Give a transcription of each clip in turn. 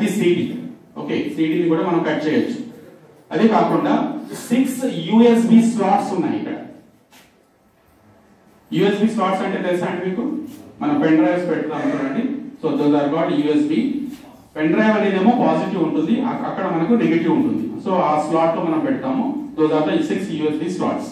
CD okay సిడిని కూడా మనం cut చేయొచ్చు అదే కాకుండా సిక్స్ యూఎస్బి స్లాట్స్ ఉన్నాయి ఇక్కడ యూఎస్బి స్లాట్స్ అంటే తెలుసా అండి మీకు మనం పెన్ డ్రైవ్స్ పెడతాం చూడండి so those are got USB pen drive అనేది ఏమో పాజిటివ్ ఉంటుంది అక్- అక్కడ మనకు నెగిటివ్ ఉంటుంది సో ఆ స్లాట్ లో మనం పెడతాము those are the six USB slots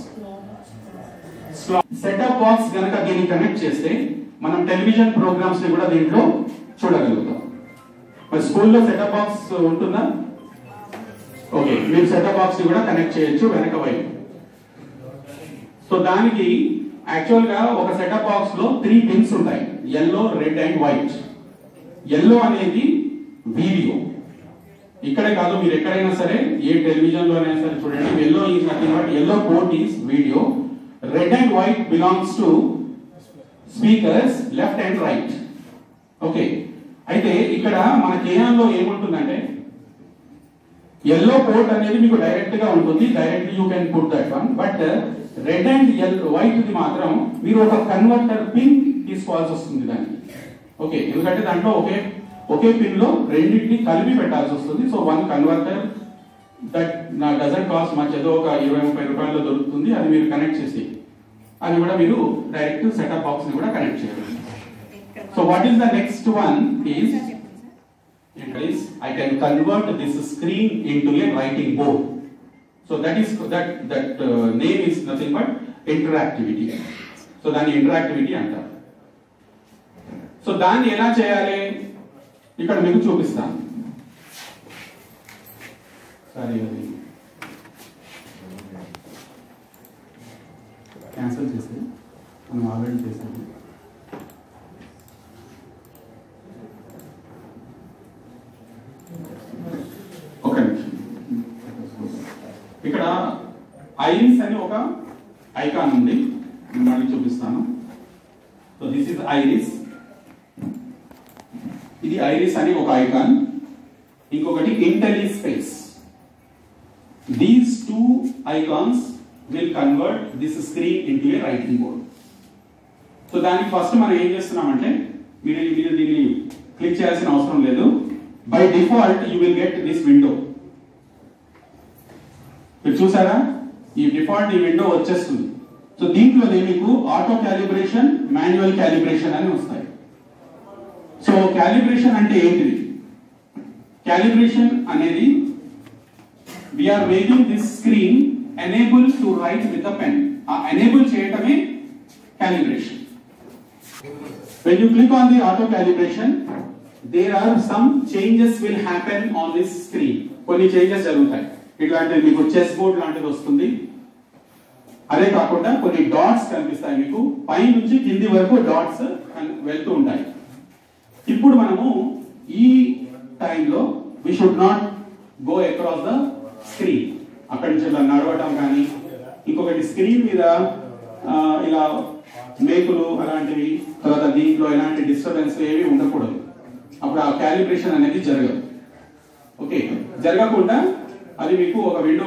setup box గనక దీన్ని కనెక్ట్ చేస్తే మనం టెలివిజన్ ప్రోగ్రామ్స్ ని కూడా దీంట్లో చూడగలుగుతాం మరి స్కూల్లో సెటప్ బాక్స్ ఉంటుందా ఓకే మీరు సెటప్ బాక్స్ ని కూడా కనెక్ట్ చేయొచ్చు వెనక వైపు సో దానికి యాక్చువల్ గా ఒక సెటప్ బాక్స్ లో త్రీ పిన్స్ ఉంటాయి yellow red and white yellow అనేది వీడియో ఇక్కడే కాదు మీరు ఎక్కడైనా సరే ఏ టెలివిజన్ లో అయినా సరే చూడండి yellow is nothing but yellow port is video red and white belongs to speakers left and right okay అయితే ఇక్కడ మన కేయాన్లో ఏముంటుందంటే ఎల్లో పోర్ట్ అనేది మీకు డైరెక్ట్ గా ఉంటుంది direct you can put that one but red and yellow white the మాత్రం మీరు ఒక కన్వర్టర్ పిన్ తీసుకోవాల్సి వస్తుంది దానికి ఓకే ఎందుకంటే దాంట్లో ఒకే ఒకే పిన్ లో రెండింటిని కలిపి పెట్టాల్సి వస్తుంది సో వన్ కన్వర్టర్ దట్ నా డజన్ కాస్ట్ మచ్ ఏదో ఒక ఇరవై ముప్పై రూపాయల్లో దొరుకుతుంది అది మీరు కనెక్ట్ చేసి అది కూడా మీరు డైరెక్ట్ సెటప్ బాక్స్ ని కూడా కనెక్ట్ చేయాలి so what is the next one is it is I can convert this screen into a writing board. So that is that that uh, name is nothing but interactivity. So దాన్ని interactivity అంటారు so దాన్ని ఎలా చేయాలి ఇక్కడ మీకు చూపిస్తాను సరే అది క్యాన్సిల్ చేసి మనం ఆల్రెడీ చేసాము ఒక నిమిషం ఇక్కడ ఐరిస్ అని ఒక ఐకాన్ ఉంది నేను మళ్ళీ చూపిస్తాను సో దిస్ ఇస్ ఐరిస్ ఇది ఐరిస్ అని ఒక ఐకాన్ ఇంకొకటి Intellispace these two icons will convert this screen into a writing board so దానికి ఫస్ట్ మనం ఏం చేస్తున్నామంటే మీరు మీరు దీన్ని క్లిక్ చేయాల్సిన అవసరం లేదు by default you will get this window మీరు చూసారా ఈ డిఫాల్ట్ ఈ విండో వచ్చేస్తుంది సో దీంట్లోనే మీకు ఆటో క్యాలిబ్రేషన్ మాన్యువల్ క్యాలిబ్రేషన్ అని వస్తాయి సో క్యాలిబ్రేషన్ అంటే ఏంటిది క్యాలిబ్రేషన్ అనేది we are making this screen enable to write with the pen ఆ ఎనేబుల్ చేయటమే calibration when you click on the auto calibration there are some changes will happen on this screen కొన్ని changes జరుగుతాయి ఇట్లాంటివి మీకు chess board లాంటిది వస్తుంది అదే కాకుండా కొన్ని డాట్స్ కనిపిస్తాయి మీకు పై నుంచి కింది వరకు డాట్స్ వెళ్తూ ఉంటాయి ఇప్పుడు మనము ఈ టైంలో we should not go across the screen అక్కడి నుంచి ఇలా నడవటం కానీ ఇంకొకటి స్క్రీన్ మీద ఆ, ఇలా మేకులు అలాంటివి తర్వాత దీంట్లో ఎలాంటి డిస్టర్బెన్స్ ఏవి ఉండకూడదు అప్పుడు ఆ క్యాలిబ్రేషన్ అనేది జరగదు ఓకే జరగకుండా అది మీకు ఒక విండో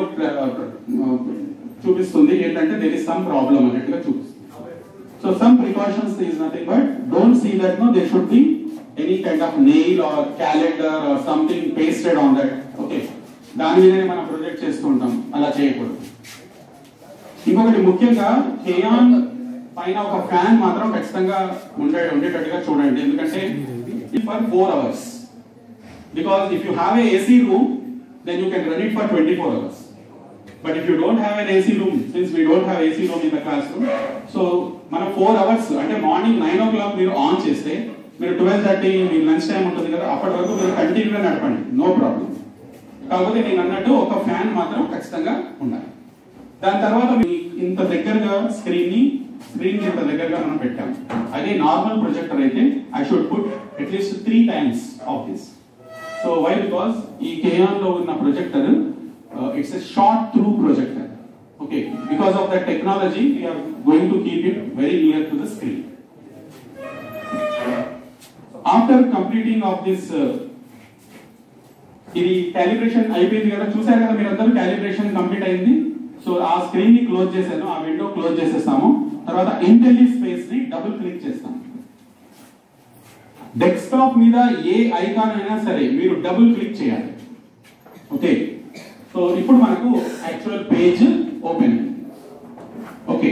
చూపిస్తుంది ఏంటంటే దెర్ ఇస్ సమ్ ప్రాబ్లం అన్నట్టుగా చూపిస్తుంది so some precautions is nothing but don't see that no they should be any kind of nail or calendar or something pasted on that okay దాని మీదనే మనం ప్రొజెక్ట్ చేస్తూ ఉంటాం అలా చేయకూడదు ఇంకొకటి ముఖ్యంగా కేయాన్ పైన ఒక ఫ్యాన్ మాత్రం ఖచ్చితంగా ఉండే ఉండేటట్టుగా చూడండి ఎందుకంటే for four hours because if you have a AC room then you can run it for twenty four hours but if you don't have an AC room since we don't have AC room in the classroom so మనం four hours అంటే morning nine o'clock మీరు on చేస్తే మీరు twelve thirty మీ lunch time ఉంటుంది కదా అప్పటి వరకు మీరు కంటిన్యూగా నడపండి నో ప్రాబ్లం కాకపోతే నేను అన్నట్టు ఒక ఫ్యాన్ మాత్రం ఖచ్చితంగా ఉండాలి దాని తర్వాత మీ ఇంత దగ్గరగా స్క్రీన్ ని స్క్రీన్ ఇంత దగ్గరగా మనం పెట్టాం అదే నార్మల్ ప్రొజెక్టర్ అయితే I should put at least three times of this so why because ఈ కేఆన్ లో ఉన్న projector it's a short throw projector okay because of that technology we are going to keep it very near to the screen after completing of this ఇది calibration అయిపోయింది కదా చూసారు కదా మీరందరూ calibration complete అయింది సో ఆ స్క్రీన్ ని క్లోజ్ చేశాను ఆ విండో క్లోజ్ చేసేస్తాము తర్వాత ఇంటెలి స్పేస్ ని డబుల్ క్లిక్ చేస్తాం డెస్క్టాప్ మీద ఏ ఐకాన్ అయినా సరే మీరు డబుల్ క్లిక్ చేయాలి ఓకే సో ఇప్పుడు మనకు actual page open okay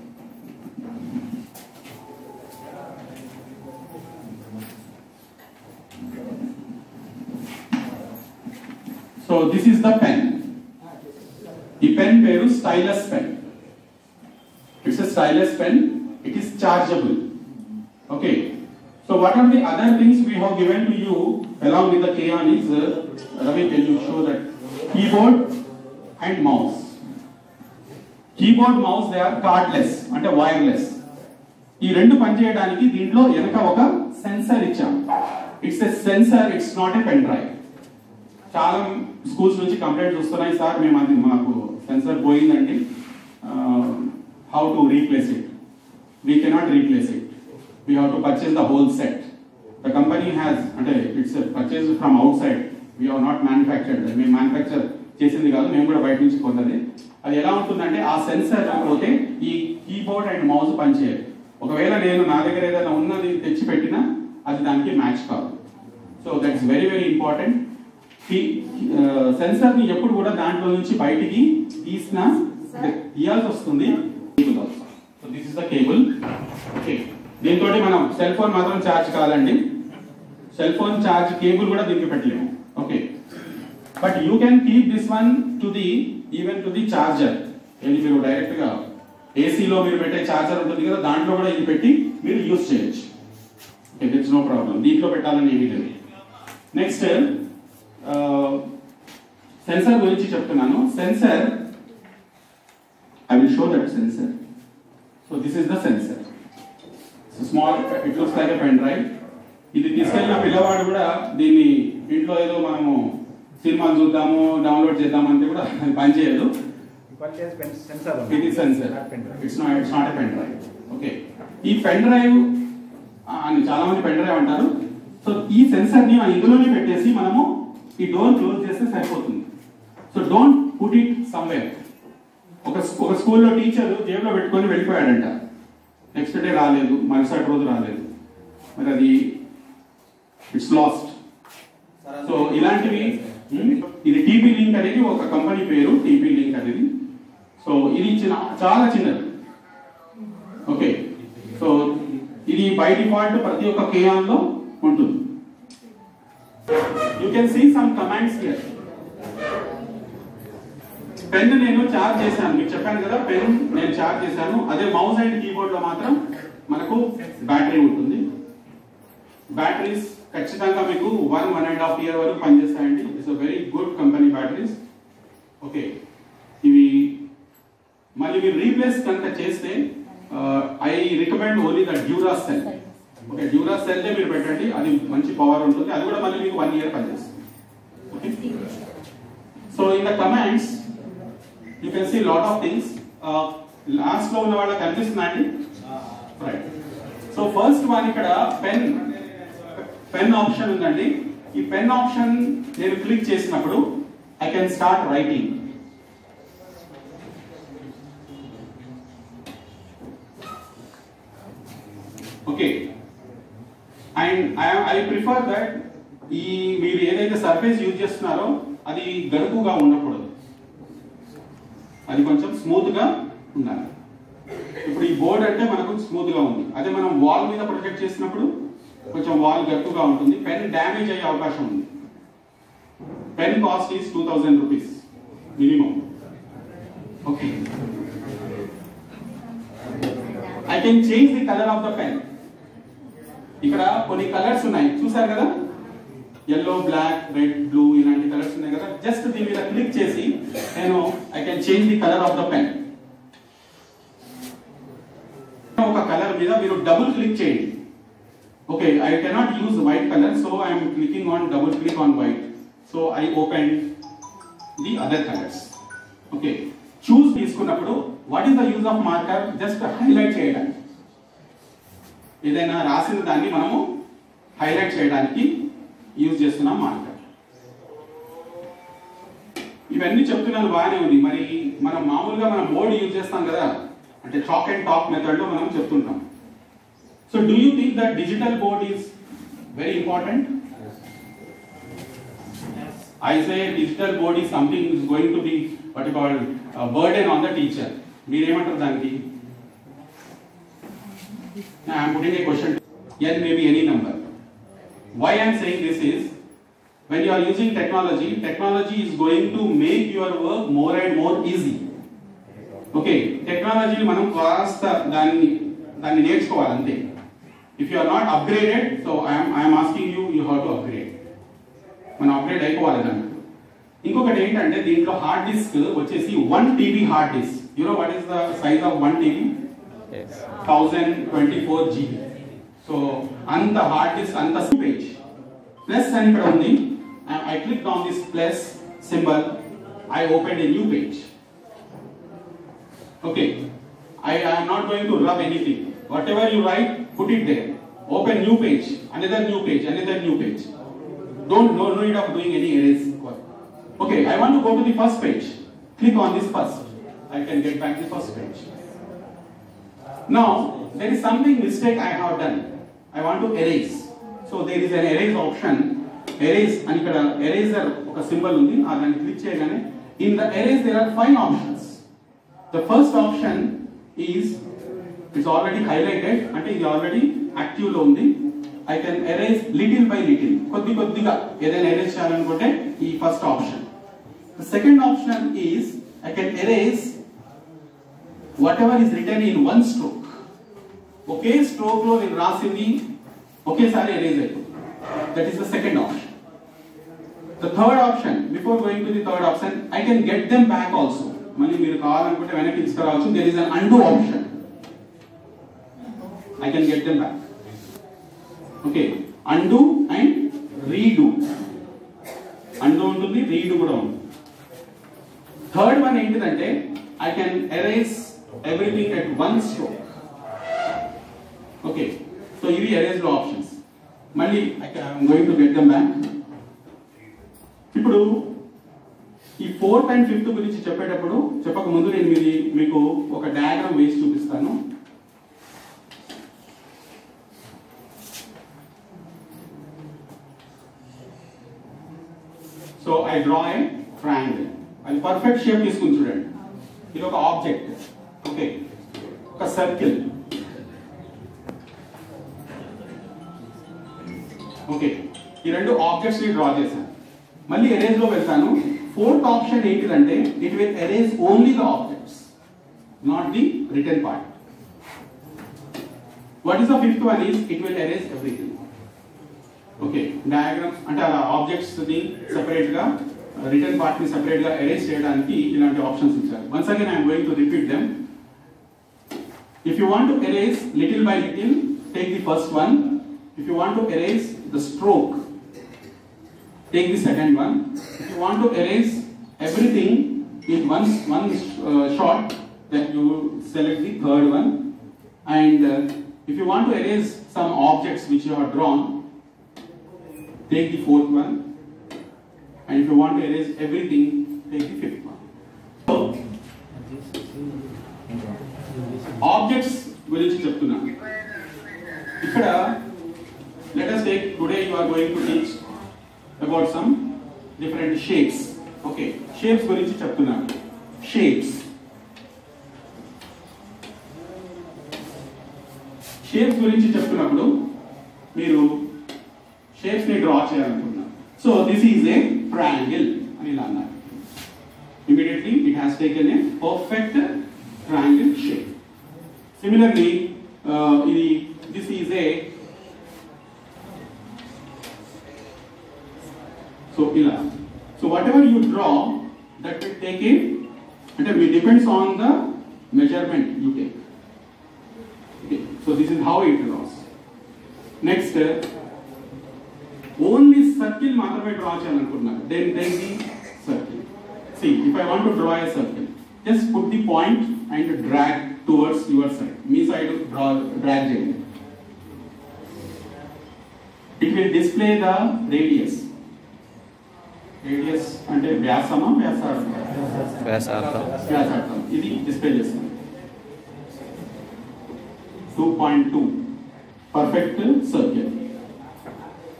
so this is the pen ఈ పెన్ పేరు stylus pen it's a stylus pen it is chargeable okay so what are the other things we have given to you along with the Kayan is uh, Ravi can you show that keyboard and mouse keyboard mouse they are cordless అంటే wireless ఈ రెండు పనిచేయడానికి దీంట్లో వెనక ఒక sensor ఇచ్చాం it's a sensor it's not a pen drive చాలా schools నుంచి కంప్లైంట్స్ వస్తున్నాయి సార్ మేము అది మాకు సెన్సర్ పోయిందండి how to replace it we cannot replace it we have to purchase the whole set the company has అంటే it's purchase from outside we have not manufactured మేము manufacture చేసింది కాదు మేము కూడా బయట నుంచి కొన్నది అది ఎలా ఉంటుందంటే ఆ సెన్సర్ పోతే ఈ కీబోర్డ్ అండ్ మౌస్ పనిచేయదు ఒకవేళ నేను నా దగ్గర ఏదైనా ఉన్నది తెచ్చి పెట్టినా అది దానికి మ్యాచ్ కాదు so that's very very important sensor ని ఎప్పుడు కూడా దాంట్లో నుంచి బయటికి తీసిన తీయాల్సి వస్తుంది so this is the cable okay దీంతో మనం సెల్ ఫోన్ మాత్రం ఛార్జ్ కాదండి సెల్ ఫోన్ ఛార్జ్ కేబుల్ కూడా దీనికి పెట్టలేము okay but you can keep this one to the even to the charger ఏంటి మీరు డైరెక్ట్ గా ఏసీలో మీరు పెట్టే చార్జర్ ఉంటుంది కదా దాంట్లో కూడా ఇది పెట్టి మీరు యూస్ చేయొచ్చు ఇట్స్ నో ప్రాబ్లం దీంట్లో పెట్టాలని ఏమీ లేదు నెక్స్ట్ సెన్సర్ గురించి చెప్తున్నాను sensor I will show that sensor so this is the sensor small it looks like pen drive ఇది తీసుకెళ్ళిన పిల్లవాడు కూడా దీన్ని ఇంట్లో ఏదో మనము సినిమాలు చూద్దాము డౌన్లోడ్ చేద్దామంటే కూడా అది పనిచేయదు sensor it is sensor it's not it's not a pen drive okay ఈ పెన్ డ్రైవ్ అని చాలా మంది పెన్ డ్రైవ్ అంటారు సో ఈ సెన్సర్ ని ఇందులోనే పెట్టేసి మనము ఈ డోర్ క్లోజ్ చేస్తే సరిపోతుంది so don't put it somewhere ఒక స్కూ- ఒక స్కూల్లో టీచర్ జేబులో పెట్టుకొని వెళ్ళిపోయాడంట నెక్స్ట్ డే రాలేదు మరుసటి రోజు రాలేదు మరి అది ఇట్స్ లాస్ట్ సో ఇలాంటివి ఉమ్, ఇది టీపీ లింక్ అనేది ఒక కంపెనీ పేరు టీపీ లింక్ అనేది సో ఇది చిన్న చాలా చిన్నది ఓకే సో ఇది బై డిఫాల్ట్ ప్రతి ఒక్క కేయాన్ లో ఉంటుంది you can see some commands here pen నేను చార్జ్ చేశాను మీకు చెప్పాను కదా పెన్ నేను చార్జ్ చేశాను అదే మౌస్ అండ్ కీబోర్డ్ లో మాత్రం మనకు బ్యాటరీ ఉంటుంది బ్యాటరీస్ ఖచ్చితంగా మీకు one one and half year వరకు పనిచేస్తాయండి it's very good company batteries okay ఇవి మళ్ళీ మీరు రీప్లేస్ కనుక చేస్తే I recommend only the Duracell okay Duracell మీరు పెట్టండి అది మంచి పవర్ ఉంటుంది అది కూడా మళ్ళీ మీకు వన్ ఇయర్ పనిచేస్తుంది okay so in the commands you can see lot of things last లో ఉన్న వాళ్ళకి కనిపిస్తుందా అండి రైట్ సో ఫస్ట్ వన్ ఇక్కడ పెన్ పెన్ ఆప్షన్ ఉందండి ఈ పెన్ ఆప్షన్ నేను క్లిక్ చేసినప్పుడు I can start writing okay and I prefer that ఈ మీరు ఏదైతే సర్ఫేస్ యూజ్ చేస్తున్నారో అది గడుపుగా ఉండకూడదు అది కొంచెం స్మూత్ గా ఉండాలి ఇప్పుడు ఈ బోర్డ్ అంటే మనకు స్మూత్ గా ఉంది అదే మనం వాల్ మీద ప్రొజెక్ట్ చేసినప్పుడు కొంచెం వాల్ గట్టుగా ఉంటుంది పెన్ డ్యామేజ్ అయ్యే అవకాశం ఉంది pen cost is two thousand rupees minimum okay I can change the colour of the pen ఇక్కడ కొన్ని కలర్స్ ఉన్నాయి చూసారు కదా ఎల్లో బ్లాక్ రెడ్ బ్లూ ఇలాంటి కలర్స్ ఉన్నాయి కదా జస్ట్ దీని మీద క్లిక్ చేసి నేను I can change the colour of the pen ఒక కలర్ మీద మీరు డబుల్ క్లిక్ చేయండి okay I cannot use white colour so I'm clicking on double click on white so I open the other colours okay choose తీసుకున్నప్పుడు what is the use of marker just highlight చేయడానికి ఏదైనా రాసిన దాన్ని మనము highlight చేయడానికి use చేస్తున్నాం marker ఇవన్నీ చెప్తున్నాను బాగానే ఉంది మరి మనం మామూలుగా మనం బోర్డు యూజ్ చేస్తాం కదా అంటే చాక్ అండ్ టాక్ మెథడ్ లో మనం చెప్తుంటాం so do you think that digital board is Very important. I say digital board is something is going to be what you call a burden on the teacher. మీరేమంటారు దానికి I am putting a question. N may be any number. Why I am saying this is when you are using technology, technology is going to make your work more and more easy. Okay టెక్నాలజీని మనం కాస్త దాన్ని దాన్ని నేర్చుకోవాలి అంతే if you are not upgraded so I'm I'm asking you you how to upgrade మనం upgrade అయిపోవాలి దానికి ఇంకొకటి ఏంటంటే దీంట్లో హార్డ్ డిస్క్ వచ్చేసి one TB hard disk you know what is the size of one TB thousand twenty four GB so అంత hard disk అంత page plus అని ఇక్కడ ఉంది I click on this plus symbol I open A new page Okay. I am not going to rub anything. Whatever you write, put it there. Open new page, another new page, another new page. Don't no, no need of doing any erase. work. Okay, I want to go to the first page. Click on this first. I can get back the first page. Now, there is something mistake I have done. I want to erase. So there is an erase option. Erase అని ఇక్కడ eraser ఒక symbol ఉంది ఆ దాన్ని click చేయగానే in the erase there are five options. The first option is it's already highlighted అంటే ఇది already active లో ఉంది I can erase little by little కొద్ది కొద్దిగా ఏదైనా ఎరేజ్ చేయాలనుకుంటే ఈ first option the second option is I can erase whatever is written in one stroke ఒకే స్ట్రోక్ లో నేను రాసింది ఒకేసారి ఎరేజ్ అయిపోతుంది that is the second option the third option before going to the third option I can get them back also మళ్ళీ మీరు కావాలనుకుంటే వెనక్కి తీసుకురావచ్చు there is an undo option I can get them back okay undo and redo undo ఉంటుంది redo కూడా ఉంది third one ఏంటిదంటే I can erase everything at one stroke okay so ఇవి ఎరేజ్ లో ఆప్షన్స్ మళ్ళీ I going to get them back ఇప్పుడు ఈ fourth and fifth గురించి చెప్పేటప్పుడు చెప్పక ముందు నేను మీది మీకు ఒక డయాగ్రామ్ వేసి చూపిస్తాను so I draw a triangle అది పర్ఫెక్ట్ షేప్ తీసుకుని చూడండి ఇది ఒక ఆబ్జెక్ట్ ఓకే ఒక సర్కిల్ ఓకే ఈ రెండు ఆబ్జెక్ట్స్ ని డ్రా చేశాను మళ్ళీ ఎరేజ్ లో వెళ్తాను ఫోర్త్ ఆప్షన్ ఏంటిదంటే it will erase only the objects not the written part what is the fifth one is it will erase everything okay diagrams అంటే అలా ఆబ్జెక్ట్స్ ని సెపరేట్ గా రిటర్న్ పార్ట్ ని సెపరేట్ గా ఎరేజ్ చేయడానికి ఇలాంటి ఆప్షన్స్ ఇచ్చారు once again I'm going to repeat them if you want to erase little by little take the first one if you want to erase the stroke take the second one. If you want to erase everything in one, one uh, shot, then you select the third one. And uh, if you want to erase some objects which you have drawn, take the fourth one. And if you want to erase everything, take the fifth one. So, objects గురించి చెప్తున్నా ఇక్కడ let us take today you are going to teach about some different shapes. Okay, shapes గురించి చెప్తున్నాను shapes shapes గురించి చెప్తున్నప్పుడు మీరు shapes ని draw చేయాలనుకుంటున్నారు so this is a triangle అని ఇలా అన్నారు immediately it has taken a perfect triangle shape similarly ఇది దిస్ ఈజ్ ఏ సో ఇలా so whatever you draw that will take a అంటే మీ depends on the measurement you take so this is how it draws next only circle మాత్రమే draw చేయాలనుకుంటున్నారు then take the circle see if I want to draw a circle just put the point and drag towards your side మీ side draw drag చేయండి it will display the radius radius అంటే వ్యాసమా వ్యాసార్థం వ్యాసార్థం వ్యాసార్థం ఇది display చేస్తుంది two point two perfect circle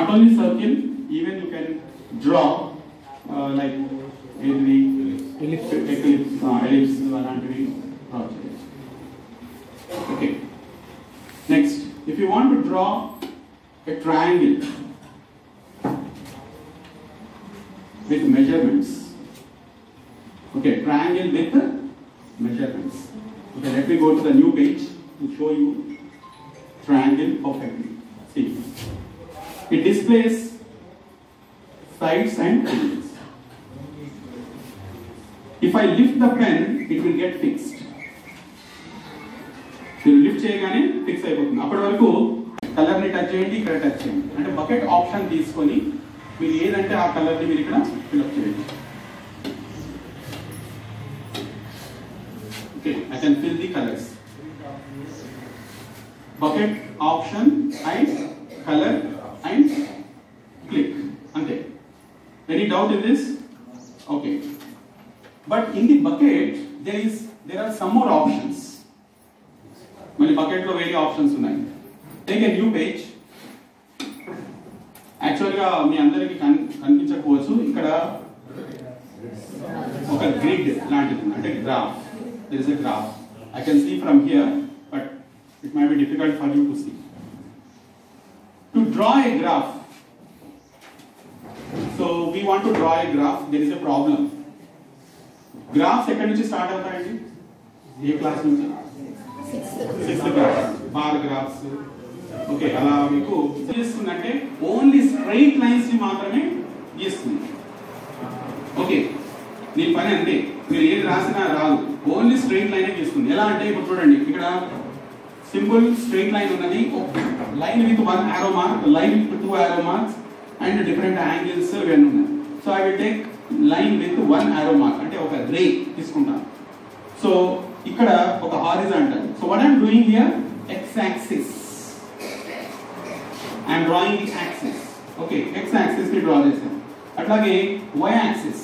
not only circle, even you can draw uh, like every ellipse, ellipse, uh, ellipse అలాంటివి draw చేయొచ్చు. Okay. Next, if you want to draw a triangle with measurements. Okay, triangle with measurements. Okay, let me go to the new page to show you triangle perfectly. See, it displays sides and angles. If I lift the pen, it will get fixed. మీరు lift చేయగానే fix అయిపోతుంది అప్పటి వరకు colour ని touch చేయండి ఇక్కడ touch చేయండి అంటే బకెట్ ఆప్షన్ తీసుకొని మీరు ఏదంటే ఆ కలర్ ని మీరు ఇక్కడ ఫిల్అప్ చేయండి okay I can fill the colours bucket option and colour and click అంతే any doubt in this okay but in the bucket there is there are some more options మళ్ళీ బకెట్ లో వేరే options ఉన్నాయి take a new page actual గా మీ అందరికి కన్- కనిపించకపోవచ్చు ఇక్కడ ఒక గ్రిడ్ లాంటిది ఉంది. అంటే graph there is a graph I can see from here but it may be difficult for you to see to draw a graph so we want to draw a graph there is a problem graphs ఎక్కడి నుంచి start అవుతాయండి ఏ class నుంచి sixth class bar graphs okay అలా మీకు చేస్తుందంటే only straight lines ని మాత్రమే గీస్తుంది ఓకే నీ పని అంతే మీరు ఏది రాసినా రాదు ఓన్లీ స్ట్రైట్ లైన్ గీస్తుంది ఎలా అంటే ఇప్పుడు చూడండి ఇక్కడ సింపుల్ స్ట్రైట్ లైన్ ఉన్నది line with one arrow mark line with two arrow marks and different angles ఇవన్నీ ఉన్నాయి so I will take line with one arrow mark అంటే ఒక రే తీసుకుంటాను సో ఇక్కడ ఒక horizontal so what I'm doing here X axis I'm drawing the axis okay X axis ని draw చేశాను అట్లాగే వై యాక్సిస్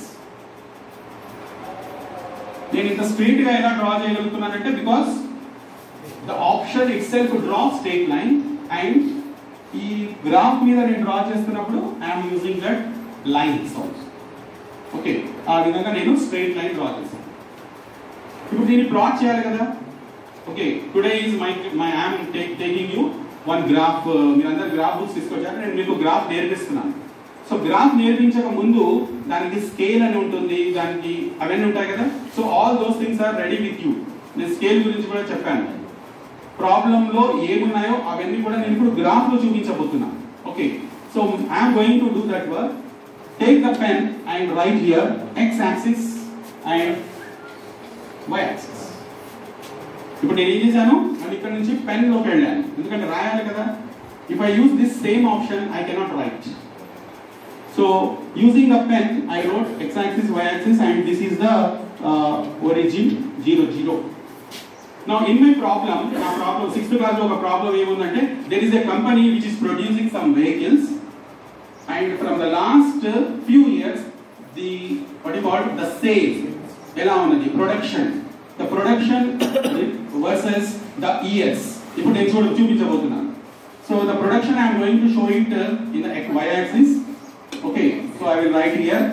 నేను ఇంత స్ట్రైట్ గా ఎలా డ్రా చేయగలుగుతున్నానంటే because the option it itself draw straight line and ఈ గ్రాఫ్ మీద నేను డ్రా చేస్తున్నప్పుడు I'm using that lines also okay ఆ విధంగా నేను స్ట్రైట్ లైన్ డ్రా చేశాను ఇప్పుడు దీన్ని ప్లాట్ చేయాలి కదా okay today is my my I'm taking you one graph మీరందరు గ్రాఫ్ బుక్స్ తీసుకొచ్చారు నేను మీకు గ్రాఫ్ నేర్పిస్తున్నాను సో గ్రాఫ్ నేర్పించక ముందు దానికి స్కేల్ అని ఉంటుంది దానికి అవన్నీ ఉంటాయి కదా so all those things are ready with you నేను స్కేల్ గురించి కూడా చెప్పాను ప్రాబ్లం లో ఏమున్నాయో అవన్నీ కూడా నేను ఇప్పుడు గ్రాఫ్ లో చూపించబోతున్నాను okay so I'm going to do that work take the pen and write here X axis and Y axis ఇప్పుడు నేను ఏం చేశాను నేను ఇక్కడ నుంచి పెన్ లోకి వెళ్ళాను ఎందుకంటే రాయాలి కదా if I use this same option I cannot write so using a pen I wrote X axis Y axis and this is the origin zero zero నా ఇన్ మై ప్రాబ్లం నా ప్రాబ్లం సిక్స్త్ క్లాస్ లో ఒక problem ఏముందంటే there is a company which is producing some vehicles and from the last few years the what called the sales ఎలా ఉన్నది production the production versus the years ఇప్పుడు నేను చూడ చూపించబోతున్నాను so the production I'm going to show it in the Y axis okay so I will write here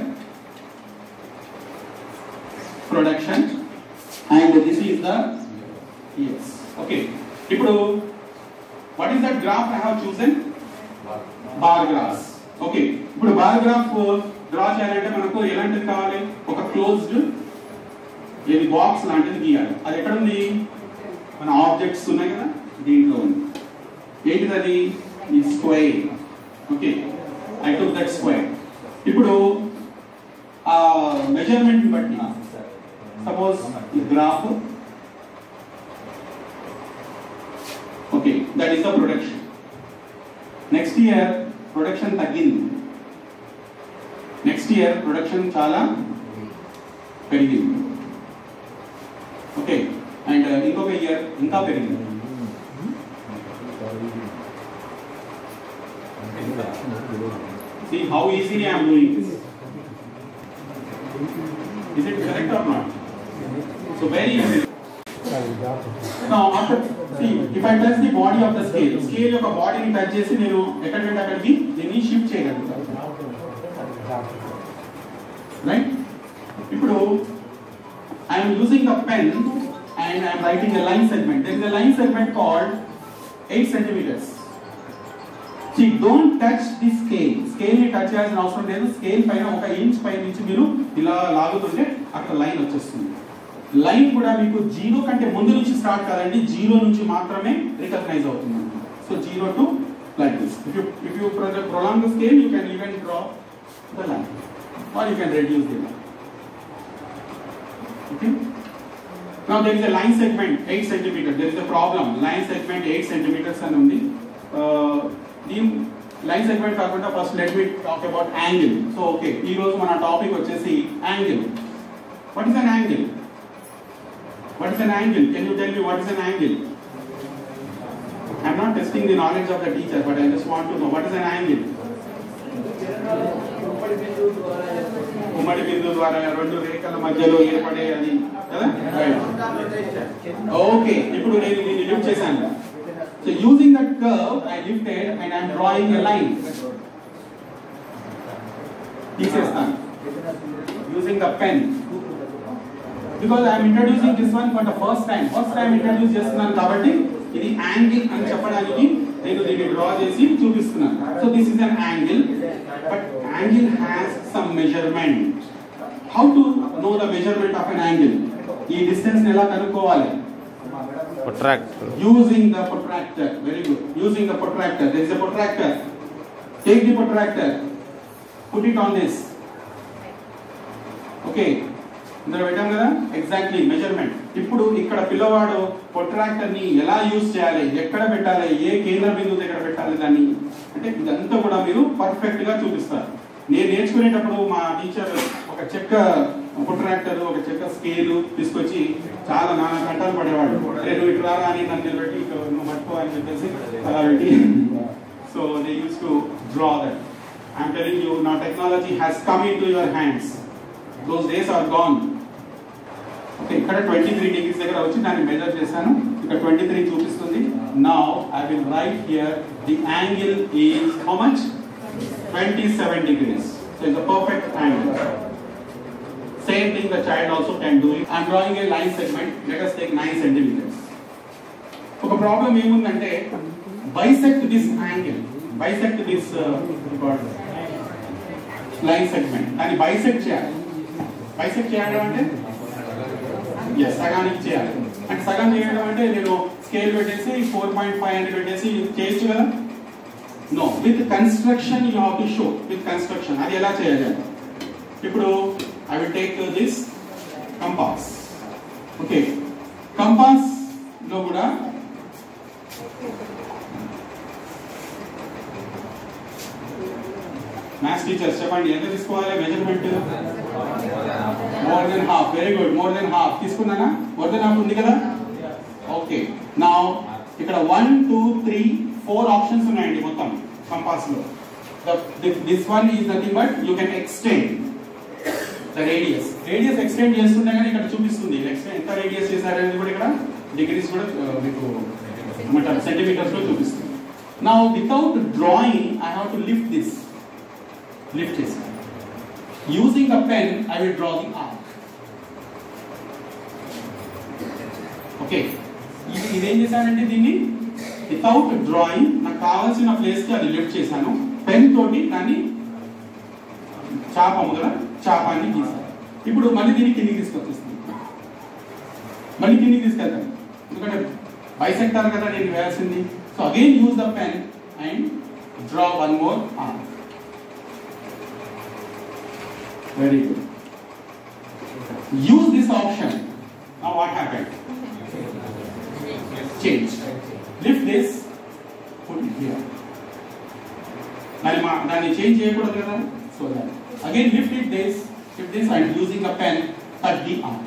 production and this is the years okay ఇప్పుడు what is that graph I have chosen bar graph okay ఇప్పుడు bar graph draw చేయాలంటే మనకు ఎలాంటిది కావాలి ఒక closed ఏది box లాంటిది గీయాలి అది ఎక్కడ ఉంది మన ఆబ్జెక్ట్స్ ఉన్నాయి కదా దీంట్లో ఉంది ఏంటిది అది ఈ square okay I took that square ఇప్పుడు ఆ మెజర్మెంట్ బట్టి సపోజ్ ఈ graph okay that is the production next year production తగ్గింది నెక్స్ట్ ఇయర్ ప్రొడక్షన్ చాలా పెరిగింది ఓకే అండ్ ఇంకొక ఇయర్ ఇంకా పెరిగింది See how easily I am doing this. Is it correct or not? So very easy. Now after See, if I touch the body of the scale, scale యొక్క బాడీని touch చేసి నేను ఎక్కడికంటే అక్కడికి దీన్ని షిఫ్ట్ చేయగలుగుతాను రైట్ ఇప్పుడు I'm using a pen and I'm writing a line segment there is a line segment called 8 centimetres See, don't touch the scale. Scale ని టచ్ చేయాల్సిన అవసరం లేదు స్కేల్ పైన ఒక ఇంచ్ పై నుంచి మీరు ఇలా లాగుతుంటే అక్కడ లైన్ వచ్చేస్తుంది లైన్ కూడా మీకు జీరో కంటే ముందు నుంచి స్టార్ట్ కాదండి జీరో నుంచి మాత్రమే రికగ్నైజ్ అవుతుంది so zero to like this if you if you prolong the scale you can even draw the line or you can reduce the line okay Now there is a line segment 8 centimeter. There is a problem. Line segment 8 centimeters అని ఉంది. Uh, ఈ line segment కాకుండా first let me talk about angle so okay ఈ రోజు మన topic వచ్చేసి angle what is an angle what is an angle can you tell me what is an angle I'm not testing the knowledge of the teacher but I just want to know what is an angle ఉమ్మడి బిందు ద్వారా రెండు రేఖల మధ్యలో ఏర్పడే అది కదా okay ఇప్పుడు నేను దీన్ని లిఫ్ట్ చేశాను so using that curve I lifted and I'm drawing a line తీసేస్తాను using the pen because I'm introducing this one for the first time first time introduce చేస్తున్నాను కాబట్టి ఇది యాంగిల్ అని చెప్పడానికి నేను దీన్ని డ్రా చేసి చూపిస్తున్నాను so this is an angle but angle has some measurement how to know the measurement of an angle ఈ డిస్టెన్స్ ఎలా కనుక్కోవాలి Protractor. using the protractor very good using the protractor there is a protractor take the protractor put it on this okay ఇందులో పెట్టాం కదా exactly measurement ఇప్పుడు ఇక్కడ పిల్లవాడు protractor ని ఎలా యూజ్ చేయాలి ఎక్కడ పెట్టాలి ఏ కేంద్ర బిందువు దగ్గర పెట్టాలి దాన్ని అంటే ఇదంతా కూడా మీరు పర్ఫెక్ట్ గా చూపిస్తారు నేను నేర్చుకునేటప్పుడు మా టీచర్ ఒక చెక్క ప్రొట్రాక్టర్ ఒక చెక్క స్కేల్ తీసుకొచ్చి చాలా నానా గంటలు పడేవాడు "ఏ, నువ్వు ఇట్లా రా అని నన్ను నిలబెట్టి "ఇక నువ్వు పట్టుకో అని చెప్పేసి అలా పెట్టి so they use to draw that I'm telling you నా technology has come in to your hands those days are gone okay ఇక్కడ ట్వంటీ త్రీ డిగ్రీస్ దగ్గర వచ్చి దాన్ని మెజర్ చేశాను ఇక్కడ ట్వంటీ త్రీ చూపిస్తుంది now I will write here the angle is how much twenty seven degrees so it's perfect angle same thing the child also can do it I'm drawing a line segment let us take nine centimetres ఒక problem ఏముందంటే bisect this angle bisect this line segment దాన్ని bisect చేయాలి bisect చేయడం అంటే yes సగానికి చేయాలి అంటే సగం చేయడం అంటే నేను స్కేల్ పెట్టేసి ఫోర్ పాయింట్ ఫైవ్ అని పెట్టేసి చేయొచ్చు కదా no with construction you have to show with construction అది ఎలా చేయాలి అంటే ఇప్పుడు I will take this compass okay compass లో కూడా మ్యాథ్స్ టీచర్స్ చెప్పండి ఎంత తీసుకోవాలి measurement more than half very good more than half తీసుకున్నానా మోర్ దెన్ హాఫ్ ఉంది కదా ఓకే నా ఇక్కడ one two three four options ఉన్నాయండి మొత్తం కంపాస్ లో this one is nothing but you can extend the radius radius extend చేస్తుంటే కానీ ఇక్కడ చూపిస్తుంది ఎక్స్టెండ్ ఎంత రేడియస్ చేశారనేది కూడా ఇక్కడ డిగ్రీస్ కూడా uh, మీకు ఏమంటారు సెంటీమీటర్స్ లో చూపిస్తుంది నా without drawing I have to lift this lift చేసి using a pen I will draw the arc okay ఇది ఇదేం చేశానంటే దీన్ని వితౌట్ డ్రాయింగ్ నాకు కావాల్సిన ప్లేస్ కి అది లిఫ్ట్ చేశాను పెన్ తోటి దాన్ని చాపము కదా చాపాన్ని గీసాను ఇప్పుడు మళ్ళీ దీన్ని కిందికి తీసుకొచ్చేస్తాను మళ్ళీ కిందికి తీసుకెళ్తాను ఎందుకంటే బైసెక్టార్ కదా నేను వేయాల్సింది so again use the pen and draw one more arc Very good. Use this option. Now what happened? Change. Lift this, put it here. దాన్ని మా దాన్ని చేంజ్ చేయకూడదు కదా so that again lift it this lift this and using a pen cut the arm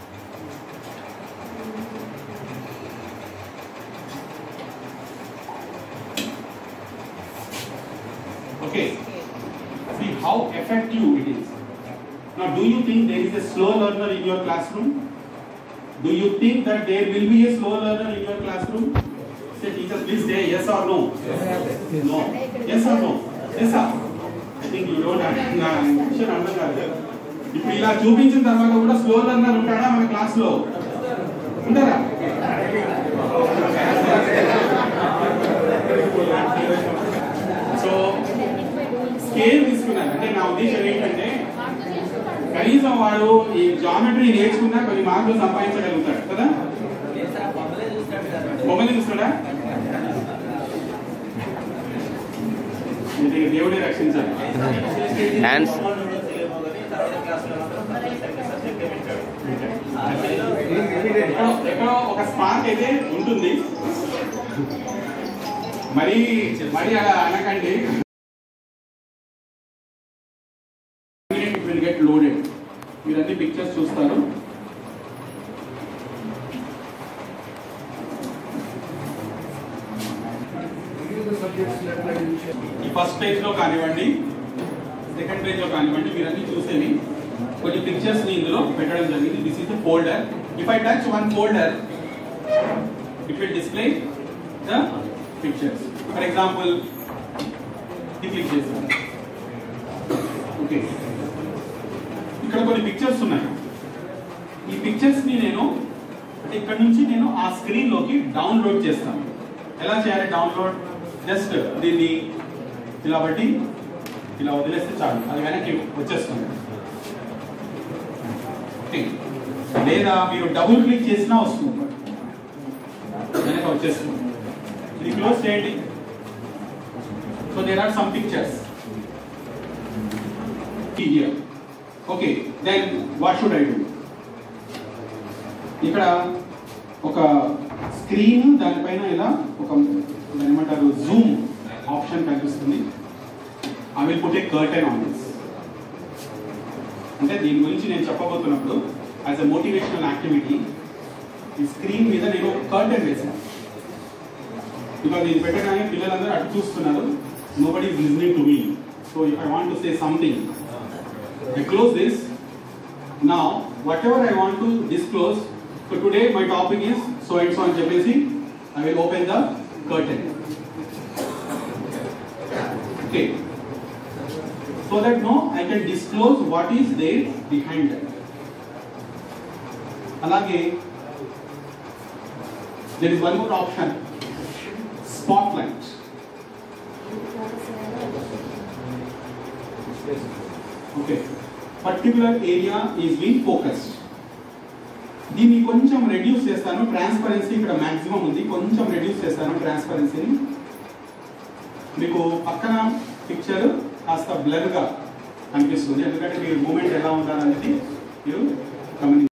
Okay. See how effective it is. Now, do you think there is a slow learner in your classroom? Do you think that there will be a slow learner in your classroom? Say teachers please say yes or no. No. Yes or no? Yes sir. I think you don't have- నా విషయం అర్థం కాదు ఇప్పుడు ఇలా చూపించిన తర్వాత కూడా slow learner ఉంటాడా మన క్లాస్ లో ఉంటారా సో స్కేల్ తీసుకున్నాను అంటే నా ఉద్దేశం ఏంటంటే కనీసం వాడు ఈ జామెట్రీ నేర్చుకున్నా కొన్ని మార్కులు సంపాదించగలుగుతాడు కదా బొమ్మలు చూస్తాడా ఇది దేవుడే రక్షించాలి హ్యాండ్స్ ఎక్కడో ఎక్కడో ఒక స్పార్క్ అయితే ఉంటుంది మరి మరి అలా అనకండి ఇట్ విల్ గెట్ లోడెడ్ మీరు అన్ని పిక్చర్స్ చూస్తారు ఈ ఫస్ట్ పేజ్ లో కానివ్వండి సెకండ్ పేజ్ లో కానివ్వండి మీరు అన్ని చూసేవి కొన్ని పిక్చర్స్ ని ఇందులో పెట్టడం జరిగింది this is the folder if I touch one folder it will display the pictures for example ఇది క్లిక్ చేస్తాను ఓకే ఇక్కడ కొన్ని పిక్చర్స్ ఉన్నాయి ఈ పిక్చర్స్ ని నేను అంటే ఇక్కడ నుంచి నేను ఆ స్క్రీన్ లోకి డౌన్లోడ్ చేస్తాను ఎలా చేయాలి డౌన్లోడ్ జస్ట్ దీన్ని ఇలా బట్టి ఇలా వదిలేస్తే చాలు అది వెనక్కి వచ్చేస్తుంది ఓకే లేదా మీరు డబుల్ క్లిక్ చేసినా వస్తుంది వెనక వచ్చేస్తుంది ఇది క్లోజ్ చేయండి so there are some pictures here okay then what should I do ఇక్కడ ఒక స్క్రీన్ దానిపైన ఇలా ఒక దాని ఏమంటారు జూమ్ ఆప్షన్ కనిపిస్తుంది I will put a curtain on this అంటే దీని గురించి నేను చెప్పబోతున్నప్పుడు యాజ్ అ మోటివేషనల్ యాక్టివిటీ ఈ స్క్రీన్ మీద నేను కర్టెన్ వేసాను బికాజ్ ఇది పెట్టగానే పిల్లలందరూ అటు చూస్తున్నారు nobody is listening to me so if I want to say something I close this. Now, whatever I want to disclose, so today my topic is so and so on Japesi. I will open the curtain. Okay. So that no, I can disclose what is there behind that. అలాగే there is one more option spotlight okay particular area is been focused దీన్ని కొంచెం reduce చేస్తాను transparency ఇక్కడ maximum ఉంది కొంచెం reduce చేస్తాను ట్రాన్స్పరెన్సీని మీకు పక్కన పిక్చర్ కాస్త బ్లర్ గా కనిపిస్తుంది ఎందుకంటే మీరు మూమెంట్ ఎలా ఉండాలనేది మీరు గమని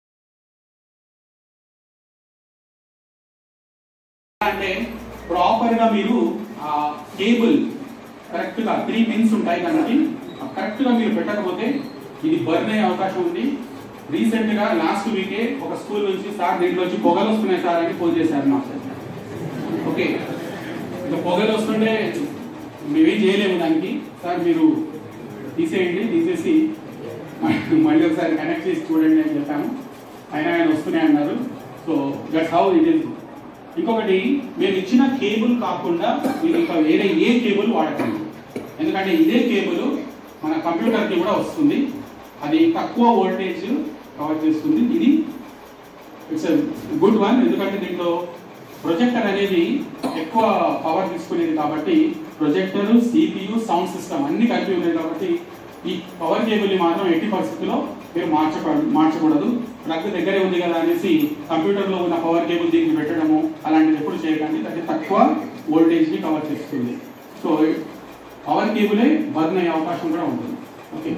అంటే ప్రాపర్ గా మీరు ఆ కేబుల్ కరెక్ట్ గా త్రీ పిన్స్ ఉంటాయి కాబట్టి కరెక్ట్ గా మీరు పెట్టకపోతే ఇది బర్న్ అయ్యే అవకాశం ఉంది రీసెంట్ గా లాస్ట్ వీకే ఒక స్కూల్ నుంచి సార్ దీంట్లోంచి పొగలు వస్తున్నాయి సార్ అని ఫోన్ చేశారు మాకు ఓకే ఇంకా పొగలు వస్తుంటే మేమేం చేయలేము దానికి సార్ మీరు తీసేయండి తీసేసి మళ్ళీ ఒకసారి కనెక్ట్ చేసి చూడండి అని చెప్పాము అయినా ఆయన వస్తున్నాయి అన్నారు so that's how it is ఇంకొకటి మేము ఇచ్చిన కేబుల్ కాకుండా మీరు ఇంకా వేరే ఏ కేబుల్ వాడకండి ఎందుకంటే ఇదే కేబుల్ మన కంప్యూటర్కి కూడా వస్తుంది అది తక్కువ వోల్టేజ్ కవర్ చేస్తుంది ఇది ఇట్స్ గుడ్ వన్ ఎందుకంటే దీంట్లో ప్రొజెక్టర్ అనేది ఎక్కువ పవర్ తీసుకునేది కాబట్టి ప్రొజెక్టర్ సిపియు సౌండ్ సిస్టమ్ అన్ని కలిపి ఉన్నాయి కాబట్టి ఈ పవర్ కేబుల్ ని మాత్రం ఎట్టి పరిస్థితుల్లో మీరు మార్చక మార్చకూడదు ప్లగ్ దగ్గరే ఉంది కదా అనేసి కంప్యూటర్ లో ఉన్న పవర్ కేబుల్ దీనికి పెట్టడము అలాంటిది ఎప్పుడు చేయకండి అది తక్కువ వోల్టేజ్ ని కవర్ చేస్తుంది సో పవర్ కేబులే బర్న్ అయ్యే అవకాశం కూడా ఉంటుంది ఓకే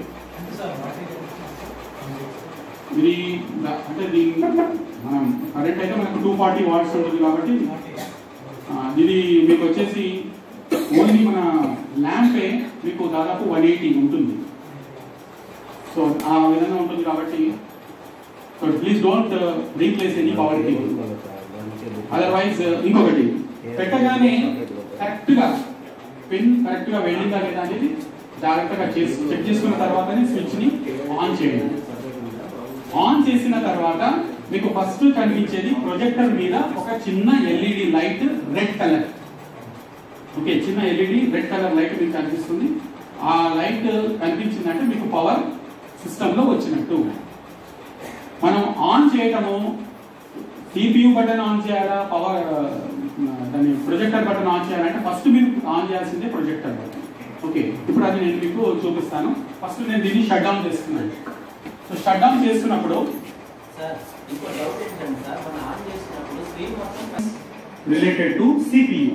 ఇది ద- అంటే దీని మనం కరెంట్ అయితే మనకు టూ ఫార్టీ వాట్స్ ఉంటుంది కాబట్టి ఆ, ఇది మీకు వచ్చేసి ఓన్లీ మన ల్యాంపే మీకు దాదాపు వన్ ఎయిటీ ఉంటుంది సో ఆ విధంగా ఉంటుంది కాబట్టి so please don't replace any power cable otherwise ఇంకొకటి పెట్టగానే కరెక్ట్ గా పిన్ కరెక్ట్ గా వెళ్ళిందా లేదా అనేది జాగ్రత్తగా చేసి చెక్ చేసుకున్న తర్వాతనే స్విచ్ ని ఆన్ చేయండి ఆన్ చేసిన తర్వాత మీకు ఫస్ట్ కనిపించేది ప్రొజెక్టర్ మీద ఒక చిన్న LED light red colour okay చిన్న ఎల్ఈడి రెడ్ కలర్ లైట్ మీకు కనిపిస్తుంది ఆ లైట్ కనిపించిందంటే మీకు పవర్ సిస్టంలో వచ్చినట్టు మనం ఆన్ చేయటము సిపియు బటన్ ఆన్ చేయాలా పవర్ దాన్ని ప్రొజెక్టర్ బటన్ ఆన్ చేయాలంటే ఫస్ట్ మీరు ఆన్ చేయాల్సిందే ప్రొజెక్టర్ బటన్ ఓకే ఇప్పుడు అది నేను మీకు చూపిస్తాను ఫస్ట్ నేను దీన్ని షట్ డౌన్ చేస్తున్నాను సో షట్ డౌన్ చేస్తున్నప్పుడు సార్ ఇంకో డౌట్ ఏంటంటే సార్ మనం ఆన్ చేసినప్పుడు స్క్రీన్ మొత్తం రిలేటెడ్ టు సిపియు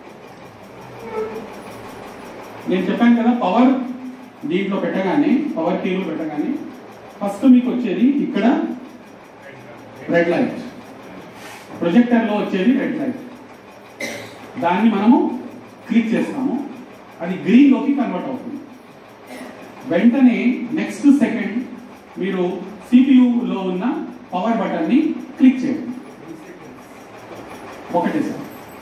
నేను చెప్పాను కదా పవర్ దీంట్లో పెట్టగానే పవర్ కీలో పెట్టగానే ఫస్ట్ మీకు వచ్చేది ఇక్కడ రెడ్ లైట్ ప్రొజెక్టర్లో వచ్చేది రెడ్ లైట్ దాన్ని మనము క్లిక్ చేస్తాము అది గ్రీన్లోకి కన్వర్ట్ అవుతుంది వెంటనే నెక్స్ట్ సెకండ్ మీరు సిపియులో ఉన్న పవర్ బటన్ని క్లిక్ చేయండి ఒకటే సార్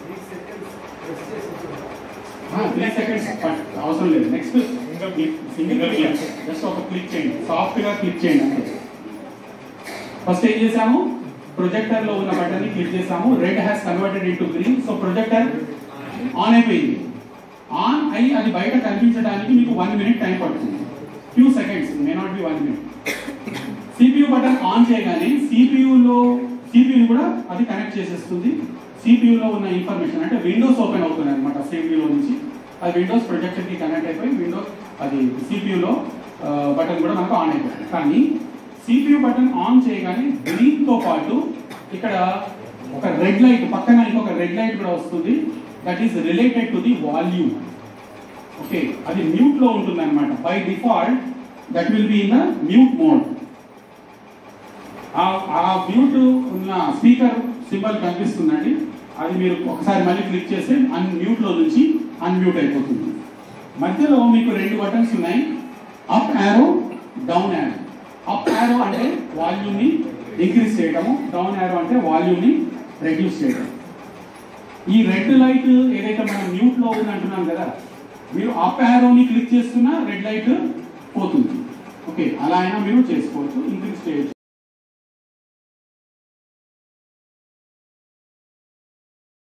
త్రీ సెకండ్స్ అవసరం లేదు నెక్స్ట్ సింగిల్ క్లిక్ జస్ట్ ఒక క్లిక్ చేయండి సాఫ్ట్ గా క్లిక్ చేయండి అంతే ఫస్ట్ ఏం చేసాము ప్రొజెక్టర్ లో ఉన్న బటన్ ని క్లిక్ చేసాము red has converted into green so projector on అయిపోయింది ఆన్ అయ్యి అది బయట కనిపించడానికి మీకు వన్ మినిట్ టైం పడుతుంది few seconds may not be one minute CPU button on చేయగానే సిపియులో సిపియు కూడా అది కనెక్ట్ చేసేస్తుంది సిపియులో ఉన్న ఇన్ఫర్మేషన్ అంటే విండోస్ ఓపెన్ అవుతుంది అనమాట సిపియులో నుంచి అది విండోస్ ప్రొజెక్టర్ కి కనెక్ట్ అయిపోయి విండోస్ అది సిపియులో బటన్ కూడా మనకు ఆన్ అయిపోతుంది కానీ సిపియు బటన్ ఆన్ చేయగానే గ్రీన్ తో పాటు ఇక్కడ ఒక రెడ్ లైట్ పక్కన ఇంకొక రెడ్ లైట్ కూడా వస్తుంది that is related to the volume okay అది మ్యూట్ లో ఉంటుంది అనమాట by default that will be in the mute mode ఆ మ్యూట్ ఉన్న స్పీకర్ సింబల్ కనిపిస్తుందండి అది మీరు ఒకసారి మళ్ళీ క్లిక్ చేస్తే అన్ మ్యూట్ లో నుంచి అన్మ్యూట్ అయిపోతుంది మధ్యలో మీకు రెండు బటన్స్ ఉన్నాయి up arrow down arrow up arrow అంటే వాల్యూమ్ ని ఇంక్రీజ్ చేయడము డౌన్ యారో అంటే వాల్యూమ్ ని రెడ్యూస్ చేయడం ఈ రెడ్ లైట్ ఏదైతే మనం మ్యూట్ లో ఉంది అంటున్నాం కదా మీరు అప్ యారోని క్లిక్ చేస్తున్నా రెడ్ లైట్ పోతుంది ఓకే అలా అయినా మీరు చేసుకోవచ్చు ఇంక్రీజ్ చేయొచ్చు